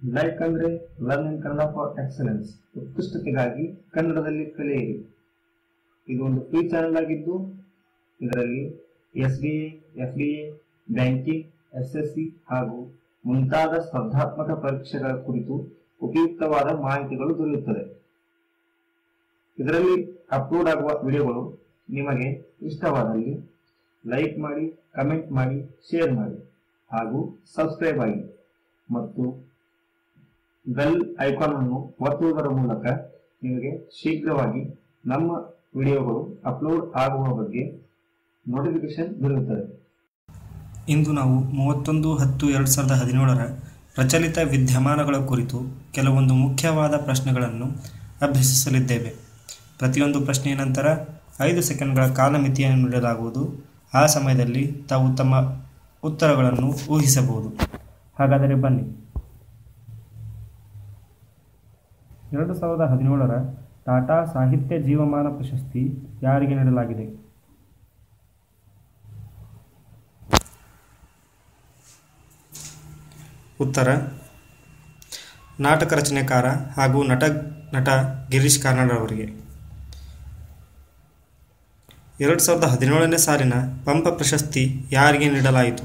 like ಅಂದ್ರೆ learn in Kannada for excellence ಉತ್ಕೃಷ್ಟತೆಗಾಗಿ ಕನ್ನಡದಲ್ಲಿ ಕಲಿಯಿರಿ ಇದು ಒಂದು ಫ್ರೀ ಚಾನೆಲ್ ಆಗಿದ್ದು ಇದರಲ್ಲಿ S B A F D A banking S S C ಹಾಗೂ ಮುಂತಾದ ಸ್ಪರ್ಧಾತ್ಮಕ ಪರೀಕ್ಷೆಗಳ ಕುರಿತು ಉಪಯುಕ್ತವಾದ ಮಾಹಿತಿಗಳು ದೊರೆಯುತ್ತದೆ ಇದರಲ್ಲಿ ಅಪ್ಲೋಡ್ ಆಗುವ ವಿಡಿಯೋಗಳು ನಿಮಗೆ ಇಷ್ಟವಾದಲ್ಲಿ ಲೈಕ್ ಮಾಡಿ ಕಮೆಂಟ್ ಮಾಡಿ ಶೇರ್ ಮಾಡಿ ಹಾಗೂ ಸಬ್ಸ್ಕ್ರೈಬ್ ಆಗಿ ಮತ್ತು ಬೆಲ್ ಐಕಾನ್ ಅನ್ನು ಒತ್ತುವುದರ ಮೂಲಕ ನಿಮಗೆ ಶೀಘ್ರವಾಗಿ ನಮ್ಮ ವಿಡಿಯೋಗಳು ಅಪ್ಲೋಡ್ ಆಗುವ ಬಗ್ಗೆ ನೋಟಿಫಿಕೇಶನ್ ದೊರೆಯುತ್ತದೆ ಇಂದು ನಾವು ಮೂವತ್ತೊಂದು ಹತ್ತು ಎರಡು ಸಾವಿರದ ಹದಿನೇಳರ ಪ್ರಚಲಿತ ವಿದ್ಯಮಾನಗಳ ಕುರಿತು ಕೆಲವೊಂದು ಮುಖ್ಯವಾದ ಪ್ರಶ್ನೆಗಳನ್ನು ಅಭ್ಯಸಿಸಲಿದ್ದೇವೆ ಪ್ರತಿಯೊಂದು ಪ್ರಶ್ನೆಯ ನಂತರ ಐದು ಸೆಕೆಂಡ್ಗಳ ಕಾಲಮಿತಿಯನ್ನು ನೀಡಲಾಗುವುದು ಆ ಸಮಯದಲ್ಲಿ ತಾವು ತಮ್ಮ ಉತ್ತರಗಳನ್ನು ಊಹಿಸಬಹುದು ಹಾಗಾದರೆ ಬನ್ನಿ ಎರಡು ಸಾವಿರದ ಹದಿನೇಳರ ಟಾಟಾ ಸಾಹಿತ್ಯ ಜೀವಮಾನ ಪ್ರಶಸ್ತಿ ಯಾರಿಗೆ ನೀಡಲಾಗಿದೆ ಉತ್ತರ ನಾಟಕ ರಚನೆಕಾರ ಹಾಗೂ ನಟ ನಟ ಗಿರೀಶ್ ಕಾರ್ನಾಡ್ ಅವರಿಗೆ ಎರಡು ಸಾವಿರದ ಹದಿನೇಳನೇ ಸಾಲಿನ ಪಂಪ ಪ್ರಶಸ್ತಿ ಯಾರಿಗೆ ನೀಡಲಾಯಿತು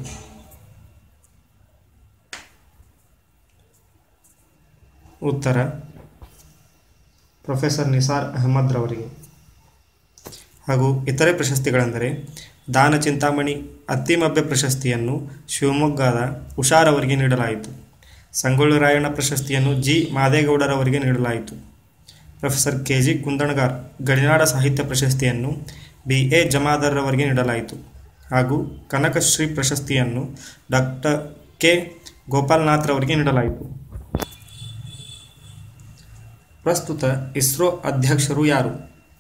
ಉತ್ತರ ಪ್ರೊಫೆಸರ್ ನಿಸಾರ್ ಅಹಮದ್ ರವರಿಗೆ ಹಾಗೂ ಇತರೆ ಪ್ರಶಸ್ತಿಗಳೆಂದರೆ ದಾನ ಚಿಂತಾಮಣಿ ಅತ್ತಿಮಬ್ಬೆ ಪ್ರಶಸ್ತಿಯನ್ನು ಶಿವಮೊಗ್ಗದ ಉಷಾರ್ ಅವರಿಗೆ ನೀಡಲಾಯಿತು ಸಂಗೊಳ್ಳಿ ರಾಯಣ್ಣ ಪ್ರಶಸ್ತಿಯನ್ನು ಜಿ ಮಾದೇಗೌಡರವರಿಗೆ ನೀಡಲಾಯಿತು ಪ್ರೊಫೆಸರ್ ಕೆ ಜಿ ಕುಂದಣಗಾರ್ ಗಡಿನಾಡ ಸಾಹಿತ್ಯ ಪ್ರಶಸ್ತಿಯನ್ನು ಬಿ ಎ ಜಮಾದಾರ್ರವರಿಗೆ ನೀಡಲಾಯಿತು ಹಾಗೂ ಕನಕಶ್ರೀ ಪ್ರಶಸ್ತಿಯನ್ನು ಡಾಕ್ಟರ್ ಕೆ ಗೋಪಾಲನಾಥ್ರವರಿಗೆ ನೀಡಲಾಯಿತು ಪ್ರಸ್ತುತ ಇಸ್ರೋ ಅಧ್ಯಕ್ಷರು ಯಾರು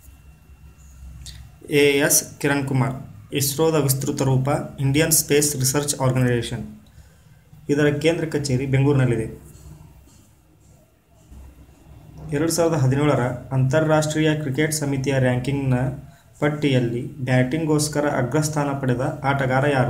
ಎ ಎಸ್ ಕಿರಣ್ ಕುಮಾರ್ ಇಸ್ರೋದ ವಿಸ್ತೃತ ರೂಪ ಇಂಡಿಯನ್ ಸ್ಪೇಸ್ ರಿಸರ್ಚ್ ಆರ್ಗನೈಸೇಷನ್ ಇದರ ಕೇಂದ್ರ ಕಚೇರಿ ಬೆಂಗಳೂರಿನಲ್ಲಿದೆ ಎರಡು ಸಾವಿರದ ಹದಿನೇಳರ ಅಂತಾರಾಷ್ಟ್ರೀಯ ಕ್ರಿಕೆಟ್ ಸಮಿತಿಯ ರ್ಯಾಂಕಿಂಗ್ನ ಪಟ್ಟಿಯಲ್ಲಿ ಬ್ಯಾಟಿಂಗ್ಗೋಸ್ಕರ ಅಗ್ರಸ್ಥಾನ ಪಡೆದ ಆಟಗಾರ ಯಾರು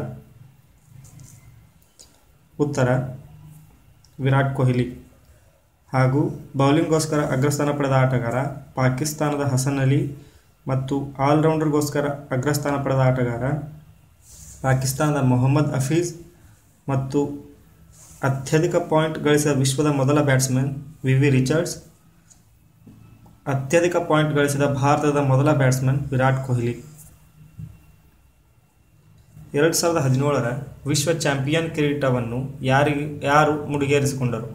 ಉತ್ತರ ವಿರಾಟ್ ಕೊಹ್ಲಿ ಹಾಗೂ ಬೌಲಿಂಗ್ಗೋಸ್ಕರ ಅಗ್ರಸ್ಥಾನ ಪಡೆದ ಆಟಗಾರ ಪಾಕಿಸ್ತಾನದ ಹಸನ್ ಅಲಿ ಮತ್ತು ಆಲ್ರೌಂಡರ್ಗೋಸ್ಕರ ಅಗ್ರಸ್ಥಾನ ಪಡೆದ ಆಟಗಾರ ಪಾಕಿಸ್ತಾನದ ಮೊಹಮ್ಮದ್ ಹಫೀಜ್ ಮತ್ತು ಅತ್ಯಧಿಕ ಪಾಯಿಂಟ್ ಗಳಿಸಿದ ವಿಶ್ವದ ಮೊದಲ ಬ್ಯಾಟ್ಸ್ಮನ್ ವಿ ವಿ ರಿಚರ್ಡ್ಸ್ ಅತ್ಯಧಿಕ ಪಾಯಿಂಟ್ ಗಳಿಸಿದ ಭಾರತದ ಮೊದಲ ಬ್ಯಾಟ್ಸ್ಮನ್ ವಿರಾಟ್ ಕೊಹ್ಲಿ ಎರಡು ಸಾವಿರದ ಹದಿನೇಳರ ವಿಶ್ವ ಚಾಂಪಿಯನ್ ಕಿರೀಟವನ್ನು ಯಾರಿಗೆ ಯಾರು ಮುಡಿಗೇರಿಸಿಕೊಂಡರು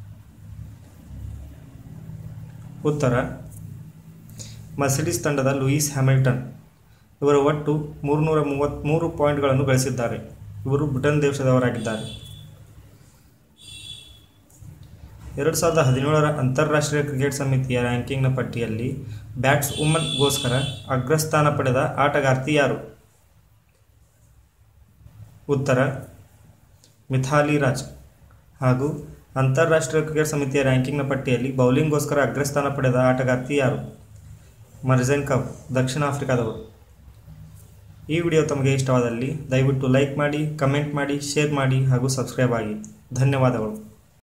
ಉತ್ತರ ಮರ್ಸಿಡಿಸ್ ತಂಡದ ಲೂಯಿಸ್ ಹ್ಯಾಮಿಲ್ಟನ್ ಇವರು ಒಟ್ಟು ಮೂರುನೂರ ಮೂವತ್ತ್ಮೂರು ಪಾಯಿಂಟ್ಗಳನ್ನು ಗಳಿಸಿದ್ದಾರೆ ಇವರು ಬ್ರಿಟನ್ ದೇಶದವರಾಗಿದ್ದಾರೆ ಎರಡು ಸಾವಿರದ ಹದಿನೇಳರ ಅಂತಾರಾಷ್ಟ್ರೀಯ ಕ್ರಿಕೆಟ್ ಸಮಿತಿಯ ರ್ಯಾಂಕಿಂಗ್ನ ಪಟ್ಟಿಯಲ್ಲಿ ಬ್ಯಾಟ್ಸ್ ವುಮನ್ಗೋಸ್ಕರ ಅಗ್ರಸ್ಥಾನ ಪಡೆದ ಆಟಗಾರ್ತಿ ಯಾರು ಉತ್ತರ ಮಿಥಾಲಿ ರಾಜ್ ಹಾಗೂ ಅಂತಾರಾಷ್ಟ್ರೀಯ ಕ್ರಿಕೆಟ್ ಸಮಿತಿಯ ರ್ಯಾಂಕಿಂಗ್ನ ಪಟ್ಟಿಯಲ್ಲಿ ಬೌಲಿಂಗ್ಗೋಸ್ಕರ ಅಗ್ರಸ್ಥಾನ ಪಡೆದ ಆಟಗಾರ್ತಿ ಯಾರು ಮರ್ಜೆನ್ ಕವ್ ದಕ್ಷಿಣ ಆಫ್ರಿಕಾದವರು ಈ ವಿಡಿಯೋ ತಮಗೆ ಇಷ್ಟವಾದಲ್ಲಿ ದಯವಿಟ್ಟು ಲೈಕ್ ಮಾಡಿ ಕಮೆಂಟ್ ಮಾಡಿ ಶೇರ್ ಮಾಡಿ ಹಾಗೂ ಸಬ್ಸ್ಕ್ರೈಬ್ ಆಗಿ ಧನ್ಯವಾದಗಳು